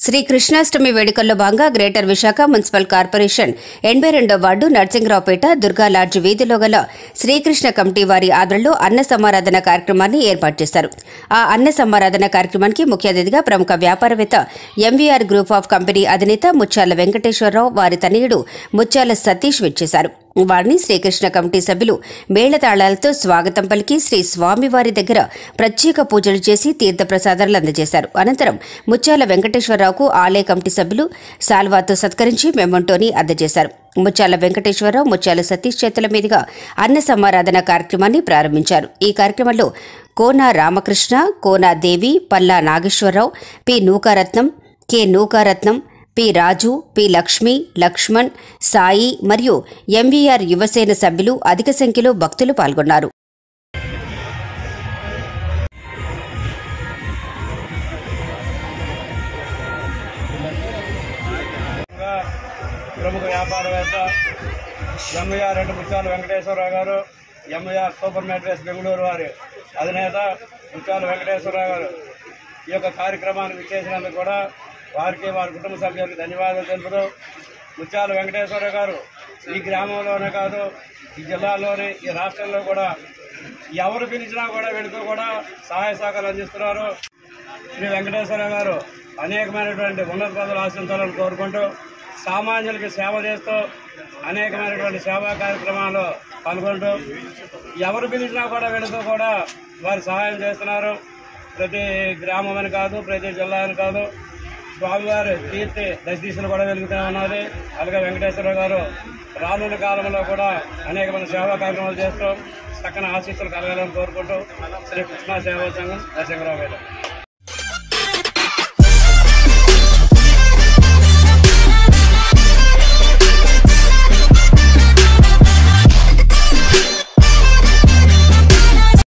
శ్రీ కృష్ణాష్టమి వేడుకల్లో భాగంగా greater Visakha municipal corporation ఎనభై రెండో వార్డు నర్సింగరావుపేట దుర్గా లాడ్జ్ వీధిలో గల శ్రీకృష్ణ కమిటీ వారి ఆధ్వర్యంలో అన్న సమారాధన కార్యక్రమాన్ని ఏర్పాటు చేశారు ఆ అన్న సమారాధన కార్యక్రమానికి ముఖ్య అతిథిగా ప్రముఖ వ్యాపారవేత్త ఎంవీఆర్ గ్రూప్ ఆఫ్ కంపెనీ అధినేత ముత్యాల వెంకటేశ్వరరావు వారి తనయుడు ముత్యాల సతీష్ విచ్చేశారు వారిని శ్రీకృష్ణ కమిటీ సభ్యులు మేళతాళాలతో స్వాగతం పలికి శ్రీ స్వామివారి దగ్గర ప్రత్యేక పూజలు చేసి తీర్థప్రసాదాలు అందజేశారు అనంతరం ముత్యాల వెంకటేశ్వరరావుకు ఆలయ కమిటీ సభ్యులు సాల్వాతో సత్కరించి మెమంటోని అందజేశారు ముత్యాల వెంకటేశ్వరరావు ముత్యాల సతీష్ చేతుల మీదుగా అన్న సమారాధన కార్యక్రమాన్ని ప్రారంభించారు ఈ కార్యక్రమంలో Kona Ramakrishna Kona Devi Palla Nageswararao P Nookaratnam K Nookaratnam P Raju P Lakshmi Lakshman Sai మరియు ఎంవీఆర్ యువసేన సభ్యులు అధిక సంఖ్యలో భక్తులు పాల్గొన్నారు ఇంకా ప్రముఖ వ్యాపారవేత్త ఎంవీఆర్ రెడ్డి ముత్యాల వెంకటేశ్వరరావు గారు ఎంవీఆర్ సూపర్ మ్యాట్రెస్ బెంగళూరు వారి అధినేత ముత్యాల వెంకటేశ్వరరావు గారు ఈ యొక్క కార్యక్రమానికి ఇచ్చేసినందుకు కూడా వారికి వారి కుటుంబ సభ్యులకు ధన్యవాదాలు తెలుపుతూ ముత్యాల వెంకటేశ్వరరావు గారు ఈ గ్రామంలోనే కాదు ఈ జిల్లాలోనే ఈ రాష్ట్రంలో కూడా ఎవరు పిలిచినా కూడా వెళుతూ కూడా సహాయ సహకారాలు అందిస్తున్నారు శ్రీ వెంకటేశ్వర గారు అనేకమైనటువంటి ఉన్నత పదవులు ఆశించాలని కోరుకుంటూ సామాన్యులకి సేవ చేస్తూ అనేకమైనటువంటి సేవా కార్యక్రమాల్లో పాల్గొంటూ ఎవరు పిలిచినా కూడా వెళుతూ కూడా వారు సహాయం చేస్తున్నారు ప్రతి గ్రామం అని కాదు ప్రతి జిల్లా అని కాదు స్వామివారి కీర్తి దశదిశలు కూడా వెలుగుతూ ఉన్నది అలాగే వెంకటేశ్వర గారు రానున్న కాలంలో కూడా అనేకమైన సేవా కార్యక్రమాలు చేస్తూ చక్కని ఆశీస్సులు కలగాలని కోరుకుంటూ శ్రీ కృష్ణా సేవా సంఘం దశంగరావు